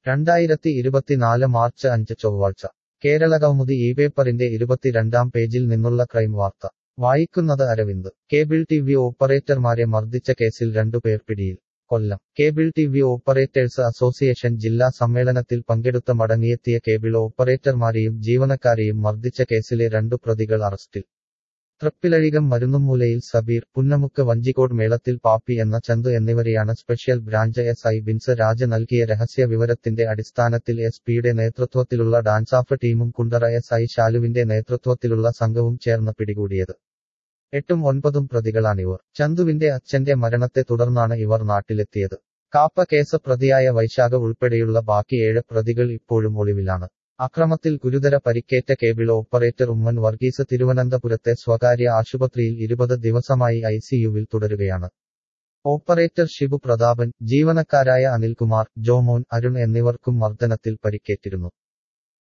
രണ്ടായിരത്തി ഇരുപത്തിനാല് മാർച്ച് അഞ്ച് ചൊവ്വാഴ്ച കേരളകൗമുദി ഈ പേപ്പറിന്റെ ഇരുപത്തിരണ്ടാം പേജിൽ നിന്നുള്ള ക്രൈം വാർത്ത വായിക്കുന്നത് അരവിന്ദ് കേബിൾ ടി വി ഓപ്പറേറ്റർമാരെ മർദ്ദിച്ച കേസിൽ രണ്ടുപേർ പിടിയിൽ Kollam cable T V operators association ജില്ലാ സമ്മേളനത്തിൽ പങ്കെടുത്ത മടങ്ങിയെത്തിയ കേബിൾ ഓപ്പറേറ്റർമാരെയും ജീവനക്കാരെയും മർദ്ദിച്ച കേസിലെ രണ്ടു പ്രതികൾ അറസ്റ്റിൽ തൃപ്പിലഴികം മരുന്നുമൂലയിൽ സബീർ പുന്നമുക്ക് വഞ്ചിക്കോട് മേളത്തിൽ പാപ്പി എന്ന ചന്തു എന്നിവരെയാണ് special branch S I Bins Raj നൽകിയ രഹസ്യ വിവരത്തിന്റെ അടിസ്ഥാനത്തിൽ എസ് പിയുടെ നേതൃത്വത്തിലുള്ള ഡാൻസാഫ് ടീമും കുണ്ടറ എസ് ഐ ശാലുവിന്റെ നേതൃത്വത്തിലുള്ള സംഘവും ചേർന്ന് പിടികൂടിയത് എട്ടും ഒൻപതും പ്രതികളാണിവർ ചന്തുവിന്റെ അച്ഛന്റെ മരണത്തെ തുടർന്നാണ് ഇവർ നാട്ടിലെത്തിയത് കാപ്പ കേസ് പ്രതിയായ വൈശാഖ ഉൾപ്പെടെയുള്ള ബാക്കി ഏഴ് പ്രതികൾ ഇപ്പോഴും ഒളിവിലാണ് അക്രമത്തിൽ ഗുരുതര പരിക്കേറ്റ കേബിൾ ഓപ്പറേറ്റർ ഉമ്മൻ വർഗീസ് തിരുവനന്തപുരത്തെ സ്വകാര്യ ആശുപത്രിയിൽ ഇരുപത് ദിവസമായി ഐസിയുവിൽ തുടരുകയാണ് ഓപ്പറേറ്റർ ഷിബു പ്രതാപൻ ജീവനക്കാരായ അനിൽകുമാർ ജോമോൻ അരുൺ എന്നിവർക്കും മർദ്ദനത്തിൽ പരിക്കേറ്റിരുന്നു